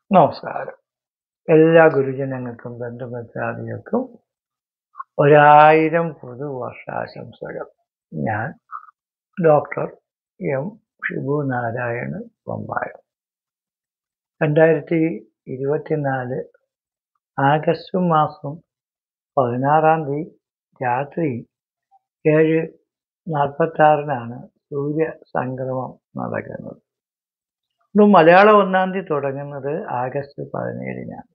നമസ്കാരം എല്ലാ ഗുരുജനങ്ങൾക്കും ബന്ധുമിത്രാദികൾക്കും ഒരായിരം പുതുവർഷാശംസകൾ ഞാൻ ഡോക്ടർ എം ഷിബു നാരായണ് പമ്പായം രണ്ടായിരത്തി ഇരുപത്തിനാല് ആഗസ്റ്റ് മാസം പതിനാറാം തീയതി രാത്രി ഏഴ് നാൽപ്പത്താറിനാണ് സൂര്യ സംക്രമം നടക്കുന്നത് ഇത് മലയാളം ഒന്നാം തീയതി തുടങ്ങുന്നത് ആഗസ്റ്റ് പതിനേഴിനാണ്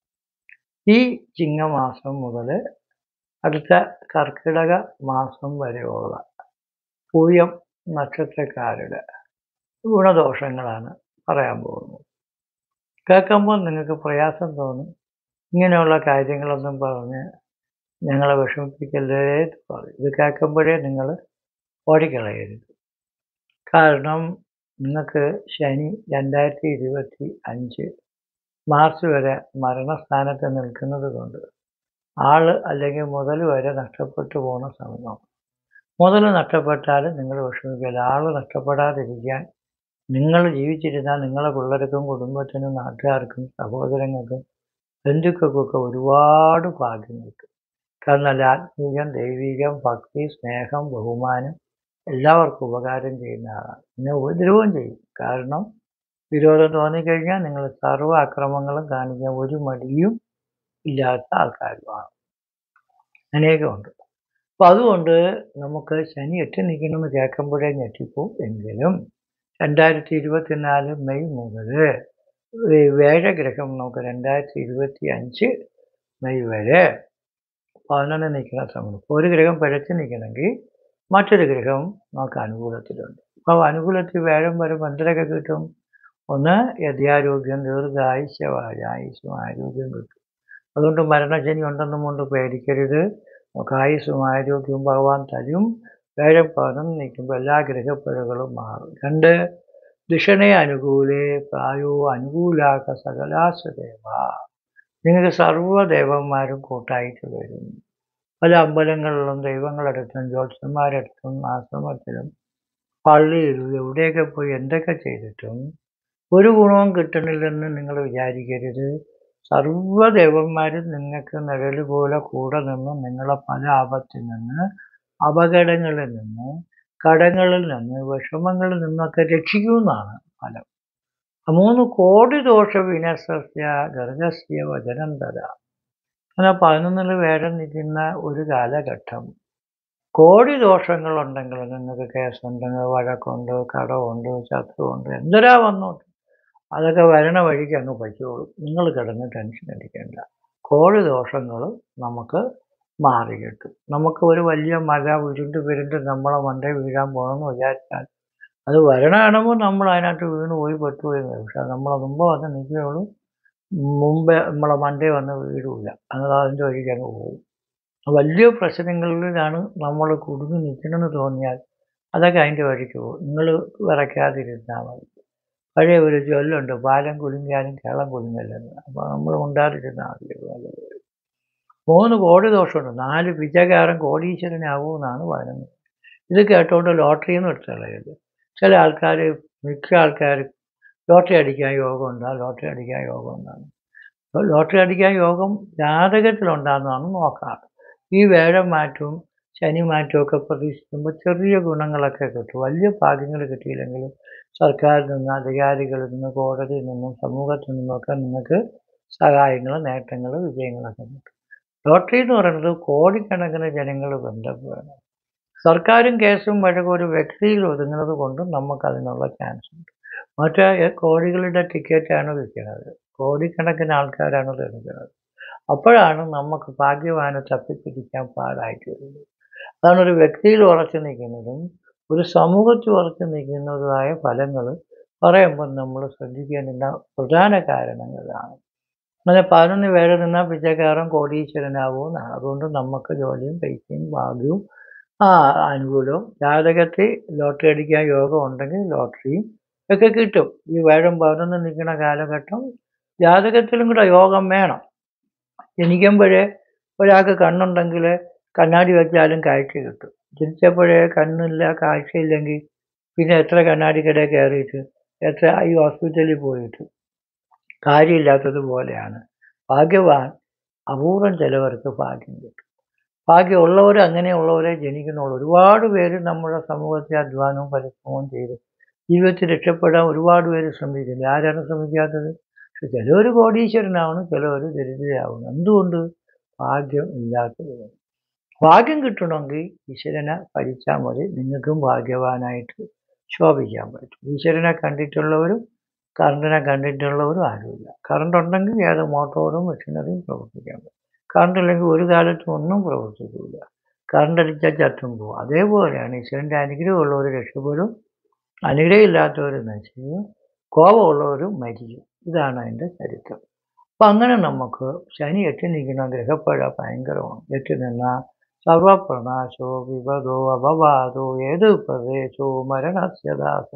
ഈ ചിങ്ങമാസം മുതൽ അടുത്ത കർക്കിടക മാസം വരെയുള്ള പൂയം നക്ഷത്രക്കാരുടെ ഗുണദോഷങ്ങളാണ് പറയാൻ പോകുന്നത് കേൾക്കുമ്പോൾ നിങ്ങൾക്ക് പ്രയാസം തോന്നും ഇങ്ങനെയുള്ള കാര്യങ്ങളൊന്നും പറഞ്ഞ് ഞങ്ങളെ വിഷമിപ്പിക്കല്ലേ എന്ന് പറയും ഇത് കേൾക്കുമ്പോഴേ നിങ്ങൾ ഓടിക്കളയരുത് കാരണം നിങ്ങൾക്ക് ശനി രണ്ടായിരത്തി ഇരുപത്തി അഞ്ച് മാർച്ച് വരെ മരണസ്ഥാനത്ത് നിൽക്കുന്നത് കൊണ്ട് ആള് അല്ലെങ്കിൽ മുതൽ വരെ നഷ്ടപ്പെട്ടു പോകുന്ന സമയമാണ് മുതൽ നഷ്ടപ്പെട്ടാൽ നിങ്ങൾ വിഷമിക്കില്ല ആള് നഷ്ടപ്പെടാതിരിക്കാൻ നിങ്ങൾ ജീവിച്ചിരുന്നാൽ നിങ്ങളെ പിള്ളേർക്കും കുടുംബത്തിനും നാട്ടുകാർക്കും സഹോദരങ്ങൾക്കും ബന്ധുക്കൾക്കൊക്കെ ഒരുപാട് ഭാഗ്യം കിട്ടും കാരണം ആത്മീകം ദൈവികം ഭക്തി സ്നേഹം ബഹുമാനം എല്ലാവർക്കും ഉപകാരം ചെയ്യുന്ന ആളാണ് പിന്നെ ഉപദ്രവവും ചെയ്യും കാരണം വിരോധം തോന്നിക്കഴിഞ്ഞാൽ നിങ്ങൾ സർവ്വ അക്രമങ്ങളും കാണിക്കാൻ ഒരു മടിയും ഇല്ലാത്ത ആൾക്കാരുമാണ് അനേകമുണ്ട് അപ്പം അതുകൊണ്ട് നമുക്ക് ശനി എട്ട് നിൽക്കണമെന്ന് കേൾക്കുമ്പോഴേ ഞെട്ടിപ്പോവും എങ്കിലും രണ്ടായിരത്തി ഇരുപത്തിനാല് മെയ് മുതൽ വേഴഗ്രഹം നമുക്ക് രണ്ടായിരത്തി ഇരുപത്തി അഞ്ച് മെയ് വരെ പതിനൊന്ന് നിൽക്കുന്ന സമയം ഒരു ഗ്രഹം പിഴച്ച് നിൽക്കണമെങ്കിൽ മറ്റൊരു ഗ്രഹം നമുക്ക് അനുകൂലത്തിലുണ്ട് അപ്പോൾ അനുകൂലത്തിൽ വേഴം വരുമ്പോൾ എന്തൊക്കെ കിട്ടും ഒന്ന് യഥാരോഗ്യം ദീർഘായുഷ്യവായുസും ആരോഗ്യം കിട്ടും അതുകൊണ്ട് മരണശനി ഉണ്ടെന്നും കൊണ്ട് പേടിക്കരുത് നമുക്ക് ആയുസ്സും ആരോഗ്യവും ഭഗവാൻ തരും വേഴം പതിനൊന്ന് നിൽക്കുമ്പോൾ എല്ലാ ഗ്രഹപ്പിഴകളും മാറും രണ്ട് ദിഷണെ അനുകൂലേ പ്രായോ അനുകൂലാക സകലാസുദേവ നിങ്ങൾക്ക് സർവ്വദേവന്മാരും കൂട്ടായിട്ട് വരും പല അമ്പലങ്ങളിലും ദൈവങ്ങളടുത്തും ജ്യോത്സ്യന്മാരടുത്തും ആശ്രമത്തിലും പള്ളിയിലും എവിടെയൊക്കെ പോയി എന്തൊക്കെ ചെയ്തിട്ടും ഒരു ഗുണവും കിട്ടണില്ലെന്ന് നിങ്ങൾ വിചാരിക്കരുത് സർവ്വദേവന്മാരും നിങ്ങൾക്ക് നിഴൽ പോലെ കൂടെ നിന്ന് നിങ്ങളെ പല ആപത്തിൽ നിന്ന് അപകടങ്ങളിൽ നിന്ന് കടങ്ങളിൽ നിന്ന് വിഷമങ്ങളിൽ നിന്നൊക്കെ രക്ഷിക്കുമെന്നാണ് ഫലം മൂന്ന് കോടി ദോഷ വിനസസ്യ ഗർഗസ്യ വചനം തരാം അങ്ങനെ പതിനൊന്നിൽ വേഷം നിൽക്കുന്ന ഒരു കാലഘട്ടം കോടി ദോഷങ്ങളുണ്ടെങ്കിൽ നിങ്ങൾക്ക് കേസുണ്ടെങ്കിൽ വഴക്കുണ്ട് കടമുണ്ട് ശത്രുവുണ്ട് എന്തൊരാ വന്നോട്ടെ അതൊക്കെ വരണ വഴിക്ക് അങ്ങ് പറ്റുള്ളൂ നിങ്ങൾ കിടന്ന് ടെൻഷൻ അടിക്കേണ്ട കോടി ദോഷങ്ങൾ നമുക്ക് മാറി കിട്ടും നമുക്ക് ഒരു വലിയ മഴ ഉരുണ്ട് വിരുണ്ട് നമ്മളെ മണ്ടേ വീഴാൻ പോകണമെന്ന് വിചാരിച്ചാൽ അത് വരണ കാണുമ്പോൾ നമ്മൾ അതിനകത്ത് വീണ് പോയി പെട്ടുപോയി പക്ഷെ നമ്മളെ മുമ്പ് വന്ന് നിൽക്കുകയുള്ളൂ മുമ്പേ നമ്മളെ മണ്ടേ വന്ന് വീടില്ല അത് അതിൻ്റെ വഴിക്ക് അങ്ങ് പോകും വലിയ പ്രശ്നങ്ങളിലാണ് നമ്മൾ കുടുങ്ങി നിൽക്കണമെന്ന് തോന്നിയാൽ അതൊക്കെ അതിൻ്റെ വഴിക്ക് പോകും നിങ്ങൾ വിറയ്ക്കാതിരുന്നാൽ മതി പഴയ ഒരു ചൊല്ലുണ്ട് പാലം കുലുങ്ങിയാലും കേളം കുലുങ്ങില്ലെന്ന് അപ്പോൾ നമ്മൾ ഉണ്ടാതിരുന്നാൽ മതി മൂന്ന് കോടി ദോഷമുണ്ട് നാല് പിച്ചക്കാരൻ കോടീശ്വരനാവുമെന്നാണ് പറയുന്നത് ഇത് കേട്ടുകൊണ്ട് ലോട്ടറി ഒന്നും എടുത്തുകളയരുത് ചില ആൾക്കാർ മിക്ക ആൾക്കാർ ലോട്ടറി അടിക്കാൻ യോഗം ഉണ്ടാകും ലോട്ടറി അടിക്കാൻ യോഗം ഉണ്ടാകും അപ്പോൾ ലോട്ടറി അടിക്കാൻ യോഗം ജാതകത്തിലുണ്ടാകുന്നതാണ് നോക്കാറ് ഈ വേഴം മാറ്റവും ശനി മാറ്റവും ഒക്കെ പ്രതീക്ഷിക്കുമ്പോൾ ചെറിയ ഗുണങ്ങളൊക്കെ കിട്ടും വലിയ ഭാഗ്യങ്ങൾ കിട്ടിയില്ലെങ്കിലും സർക്കാരിൽ നിന്ന് അധികാരികളിൽ നിന്ന് കോടതിയിൽ നിന്നും സമൂഹത്തിൽ നിന്നൊക്കെ നിങ്ങൾക്ക് സഹായങ്ങൾ നേട്ടങ്ങൾ വിജയങ്ങളൊക്കെ കിട്ടും ലോട്ടറി എന്ന് പറയുന്നത് കോടിക്കണക്കിന് ജനങ്ങൾ ബന്ധപ്പെടണം സർക്കാരും കേസും വഴക്കും ഒരു വ്യക്തിയിൽ ഒതുങ്ങുന്നത് കൊണ്ടും നമുക്ക് അതിനുള്ള ചാൻസ് ഉണ്ട് മറ്റേ കോടികളുടെ ടിക്കറ്റാണ് വിൽക്കുന്നത് കോടിക്കണക്കിന് ആൾക്കാരാണ് എടുക്കുന്നത് അപ്പോഴാണ് നമുക്ക് ഭാഗ്യവാനെ തപ്പിപ്പിടിക്കാൻ പാടായിട്ട് വരുന്നത് അതാണ് ഒരു വ്യക്തിയിൽ ഉറച്ചു നിൽക്കുന്നതും ഒരു സമൂഹത്തിൽ ഉറച്ചു നിൽക്കുന്നതുമായ ഫലങ്ങൾ പറയുമ്പോൾ നമ്മൾ ശ്രദ്ധിക്കേണ്ടുന്ന പ്രധാന കാരണങ്ങളാണ് അങ്ങനെ പതിനൊന്ന് പേര് നിന്നാൽ പിച്ചക്കാരൻ കോടീശ്വരനാവുമെന്നാണ് അതുകൊണ്ട് നമുക്ക് ജോലിയും പൈസയും ഭാഗ്യവും ആ അനുകൂലവും ജാതകത്തിൽ ലോട്ടറി അടിക്കാൻ യോഗം ഉണ്ടെങ്കിൽ ലോട്ടറിയും ഒക്കെ കിട്ടും ഈ വേഴം പതിനൊന്ന് നിൽക്കുന്ന കാലഘട്ടം ജാതകത്തിലും കൂടെ യോഗം വേണം ജനിക്കുമ്പോഴേ ഒരാൾക്ക് കണ്ണുണ്ടെങ്കിൽ കണ്ണാടി വെച്ചാലും കാഴ്ച കിട്ടും ജനിച്ചപ്പോഴേ കണ്ണില്ല കാഴ്ചയില്ലെങ്കിൽ പിന്നെ എത്ര കണ്ണാടിക്കടയിൽ കയറിയിട്ട് എത്ര ഈ ഹോസ്പിറ്റലിൽ പോയിട്ട് കാര്യമില്ലാത്തതുപോലെയാണ് ഭാഗ്യവാൻ അപൂർവം ചിലവർക്ക് ഭാഗ്യം കിട്ടും ഭാഗ്യമുള്ളവർ അങ്ങനെയുള്ളവരെ ജനിക്കുന്നുള്ളൂ ഒരുപാട് പേര് നമ്മുടെ സമൂഹത്തിൽ അധ്വാനവും പരിശ്രമവും ചെയ്ത് ജീവിതത്തിൽ രക്ഷപ്പെടാൻ ഒരുപാട് പേര് ശ്രമിക്കുന്നില്ല ആരാണ് ശ്രമിക്കാത്തത് പക്ഷെ ചിലവർ കോടീശ്വരനാവണം ചിലവർ ദരിദ്രയാവണം എന്തുകൊണ്ട് ഭാഗ്യം ഇല്ലാത്തത് ഭാഗ്യം കിട്ടണമെങ്കിൽ ഈശ്വരനെ ഭരിച്ചാൽ മതി നിങ്ങൾക്കും ഭാഗ്യവാനായിട്ട് ശോഭിക്കാൻ പറ്റും ഈശ്വരനെ കണ്ടിട്ടുള്ളവരും കറണ്ടിനെ കണ്ടിട്ടുള്ളവരും ആരുമില്ല കറണ്ട് ഉണ്ടെങ്കിൽ ഏത് മോട്ടോറും മെഷീനറിയും പ്രവർത്തിക്കാൻ പറ്റും കറണ്ട് ഇല്ലെങ്കിൽ ഒരു കാലത്തും ഒന്നും പ്രവർത്തിക്കില്ല കറണ്ട് അടിച്ചാൽ ചത്തും പോകും അതേപോലെയാണ് ഈശ്വരൻ്റെ അനുഗ്രഹമുള്ളവർ രക്ഷപ്പെടും അനുഗ്രഹം ഇല്ലാത്തവർ നശിക്കും കോപമുള്ളവരും മരിക്കും ഇതാണ് അതിൻ്റെ ചരിത്രം അപ്പം അങ്ങനെ നമുക്ക് ശനി എട്ടി നിൽക്കുന്ന ഗ്രഹപ്പഴ ഭയങ്കരമാണ് എട്ടി നിന്നാൽ സർവപ്രണാശോ വിപദോ അപവാദോ ഏത് പ്രദേശോ മരണസ്യദാസ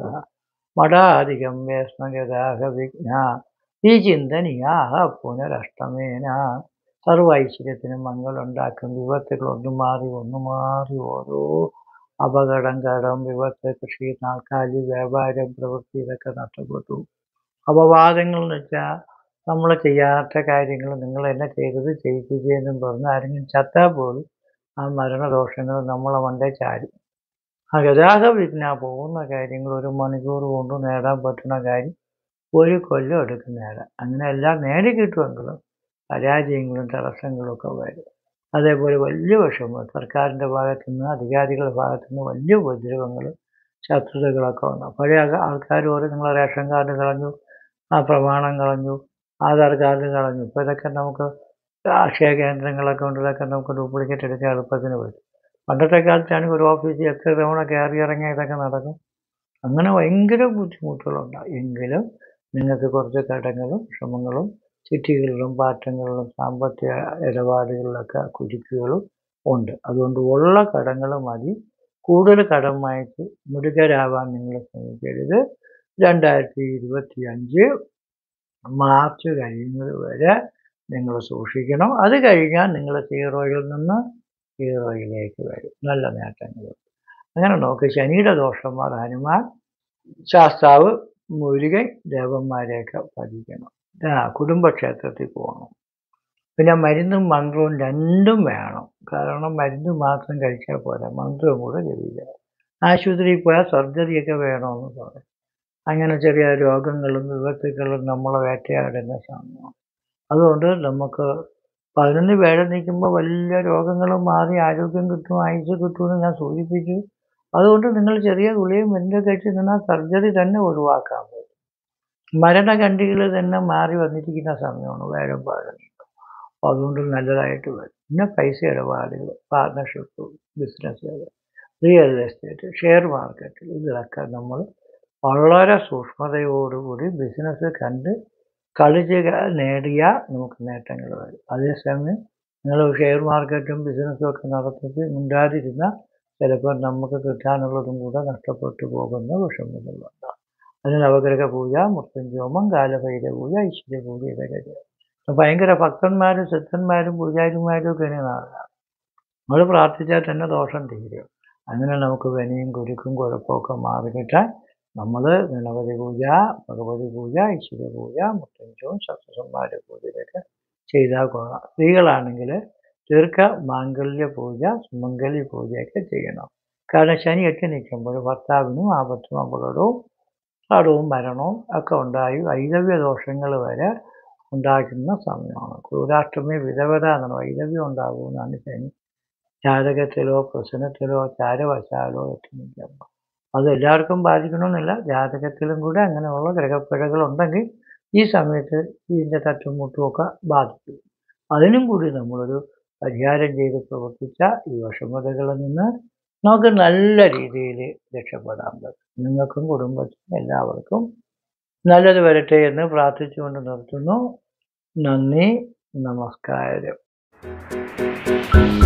മഠാധികം വേസ്മഗതാഹ വിഘ്ന ഈ ചിന്തനിയാഹ പുനരഷ്ടമേന സർവ ഐശ്വര്യത്തിനും മംഗളുണ്ടാക്കും വിപത്തുകൾ ഒന്ന് മാറി ഒന്ന് മാറി ഓരോ അപകടം കടം വിപത്ത് കൃഷി നാൽക്കാലി വ്യാപാരം പ്രവൃത്തി ഇതൊക്കെ നഷ്ടപ്പെട്ടു അപവാദങ്ങൾ എന്ന് വെച്ചാൽ നമ്മൾ ചെയ്യാത്ത കാര്യങ്ങൾ നിങ്ങൾ എന്നെ ചെയ്തത് ചെയ്യിക്കുകയെന്നും പറഞ്ഞ് ആരെങ്കിലും ചത്താൽ പോലും ആ മരണദോഷങ്ങൾ നമ്മളെ മണ്ടേ ചാരും ആ ഗതാഗത വിഘ്ന പോകുന്ന കാര്യങ്ങൾ ഒരു മണിക്കൂർ കൊണ്ട് നേടാൻ പറ്റുന്ന കാര്യം ഒരു കൊല്ലം എടുക്കും നേടാൻ അങ്ങനെ എല്ലാം നേടിക്കിട്ടുമെങ്കിലും പരാജയങ്ങളും തടസ്സങ്ങളും ഒക്കെ വരും അതേപോലെ വലിയ വിഷമം സർക്കാരിൻ്റെ ഭാഗത്തു നിന്ന് അധികാരികളുടെ ഭാഗത്തു നിന്ന് വലിയ ഉപദ്രവങ്ങൾ ശത്രുതകളൊക്കെ വന്നു പഴയ ആൾക്കാർ പറയും നിങ്ങൾ റേഷൻ കാർഡ് കളഞ്ഞു ആ പ്രമാണം കളഞ്ഞു ആധാർ കാർഡ് കളഞ്ഞു ഇപ്പോൾ ഇതൊക്കെ നമുക്ക് അക്ഷയ കേന്ദ്രങ്ങളൊക്കെ ഉണ്ട് ഇതൊക്കെ നമുക്ക് ഡ്യൂപ്ലിക്കേറ്റ് എടുക്കാൻ എളുപ്പത്തിന് പറ്റും പണ്ടത്തെ കാലത്താണെങ്കിൽ ഒരു ഓഫീസിൽ എത്ര തവണ കയറി ഇറങ്ങിയ ഇതൊക്കെ നടക്കും അങ്ങനെ ഭയങ്കര ബുദ്ധിമുട്ടുകളുണ്ടാകും എങ്കിലും നിങ്ങൾക്ക് കുറച്ച് കടങ്ങളും ശ്രമങ്ങളും ചിട്ടികളിലും പാറ്റങ്ങളിലും സാമ്പത്തിക ഇടപാടുകളിലൊക്കെ കുരുക്കുകളും ഉണ്ട് അതുകൊണ്ട് ഉള്ള കടങ്ങൾ മതി കൂടുതൽ കടം വാങ്ങിച്ച് മുരുകരാവാൻ നിങ്ങൾ ശ്രമിക്കരുത് രണ്ടായിരത്തി ഇരുപത്തി അഞ്ച് മാർച്ച് കഴിയുന്നത് വരെ നിങ്ങൾ സൂക്ഷിക്കണം അത് കഴിഞ്ഞാൽ നിങ്ങൾ സീറോയിൽ നിന്ന് ഹീറോയിലേക്ക് വരും നല്ല നേട്ടങ്ങൾ അങ്ങനെ നോക്ക് ശനിയുടെ ദോഷന്മാർ ഹനുമാൻ ശാസ്താവ് മുരുകൻ ദേവന്മാരെയൊക്കെ ഭജിക്കണം ആ കുടുംബക്ഷേത്രത്തിൽ പോകണം പിന്നെ മരുന്നും മന്ത്രവും രണ്ടും വേണം കാരണം മരുന്ന് മാത്രം കഴിച്ചാൽ പോരാ മന്ത്രവും കൂടെ ജപിക്കണം ആശുപത്രിയിൽ പോയാൽ സർജറിയൊക്കെ വേണമെന്ന് പറയും അങ്ങനെ ചെറിയ രോഗങ്ങളും വിപത്തുക്കളും നമ്മളെ വേട്ടയാടുന്ന സമയമാണ് അതുകൊണ്ട് നമുക്ക് പതിനൊന്ന് പേരെ നിൽക്കുമ്പോൾ വലിയ രോഗങ്ങളും മാറി ആരോഗ്യം കിട്ടും ആയുസ് കിട്ടുമെന്ന് ഞാൻ സൂചിപ്പിച്ചു അതുകൊണ്ട് നിങ്ങൾ ചെറിയ ഗുളിയും മരുന്ന് കഴിച്ച് നിന്നാൽ സർജറി തന്നെ ഒഴിവാക്കാൻ പറ്റും മരണകണ്ഠികൾ തന്നെ മാറി വന്നിരിക്കുന്ന സമയമാണ് വേഗം പാടുന്നത് അപ്പോൾ അതുകൊണ്ട് നല്ലതായിട്ട് വരും പിന്നെ പൈസ ഇടപാടുകൾ പാർട്ട്ണർഷിപ്പ് ബിസിനസ്സുകൾ റിയൽ എസ്റ്റേറ്റ് ഷെയർ മാർക്കറ്റ് ഇതിലൊക്കെ നമ്മൾ വളരെ സൂക്ഷ്മതയോടുകൂടി ബിസിനസ് കണ്ട് കളിച്ച് നേടിയാൽ നമുക്ക് നേട്ടങ്ങൾ വരും അതേസമയം നിങ്ങൾ ഷെയർ മാർക്കറ്റും ബിസിനസ്സും ഒക്കെ നടത്തിയിട്ട് മിണ്ടാതിരുന്ന ചിലപ്പോൾ നമുക്ക് കിട്ടാനുള്ളതും കൂടെ നഷ്ടപ്പെട്ടു പോകുന്ന വിഷമങ്ങളുണ്ടാകും അതിന് നവഗ്രഹ പൂജ മൃത്യുഞ്ജോമം കാലഭൈര പൂജ ഐശ്വര്യ പൂജ ഇതൊക്കെ ചെയ്യും ഭയങ്കര ഭക്തന്മാരും സിദ്ധന്മാരും പൂജാരിമാരും ഒക്കെയാണ് നാളാണ് നമ്മൾ പ്രാർത്ഥിച്ചാൽ തന്നെ ദോഷം തീരും അങ്ങനെ നമുക്ക് വിനയും കുരുക്കും കുഴപ്പമൊക്കെ മാറി കിട്ടാൻ നമ്മൾ ഗണപതി പൂജ ഭഗവതി പൂജ ഐശ്വര്യ പൂജ മുത്തഞ്ചവും സത്യസന്മാര പൂജ ഇതൊക്കെ ചെയ്താൽ കൊള്ളാം സ്ത്രീകളാണെങ്കിൽ ദീർഘ മാംഗല്യ പൂജ സുമംഗലി പൂജയൊക്കെ ചെയ്യണം കാരണം ശനി എട്ടി നിൽക്കുമ്പോൾ ഭർത്താവിനും ആപത്തും അപകടവും കടവും മരണവും ഒക്കെ ഉണ്ടായി വൈദവ്യ ദോഷങ്ങൾ വരെ ഉണ്ടാക്കുന്ന സമയമാണ് ക്രൂരാഷ്ടമി വിധവത എന്നാണ് വൈദവ്യം ഉണ്ടാകുമെന്നാണ് ശനി ജാതകത്തിലോ പ്രശ്നത്തിലോ ചാരവശാലോ എത്തി നിൽക്കുമ്പോൾ അത് എല്ലാവർക്കും ബാധിക്കണമെന്നില്ല ജാതകത്തിലും കൂടെ അങ്ങനെയുള്ള ഗ്രഹപ്പിഴകൾ ഉണ്ടെങ്കിൽ ഈ സമയത്ത് ഇതിൻ്റെ തട്ടും മുട്ടുമൊക്കെ ബാധിക്കും അതിനും കൂടി നമ്മളൊരു പരിഹാരം ചെയ്ത് പ്രവർത്തിച്ചാൽ ഈ വിഷമതകളിൽ നിന്ന് നമുക്ക് നല്ല രീതിയിൽ രക്ഷപ്പെടാൻ പറ്റും നിങ്ങൾക്കും കുടുംബത്തിനും എല്ലാവർക്കും നല്ലത് വരട്ടെ എന്ന് പ്രാർത്ഥിച്ചുകൊണ്ട് നിർത്തുന്നു നന്ദി നമസ്കാരം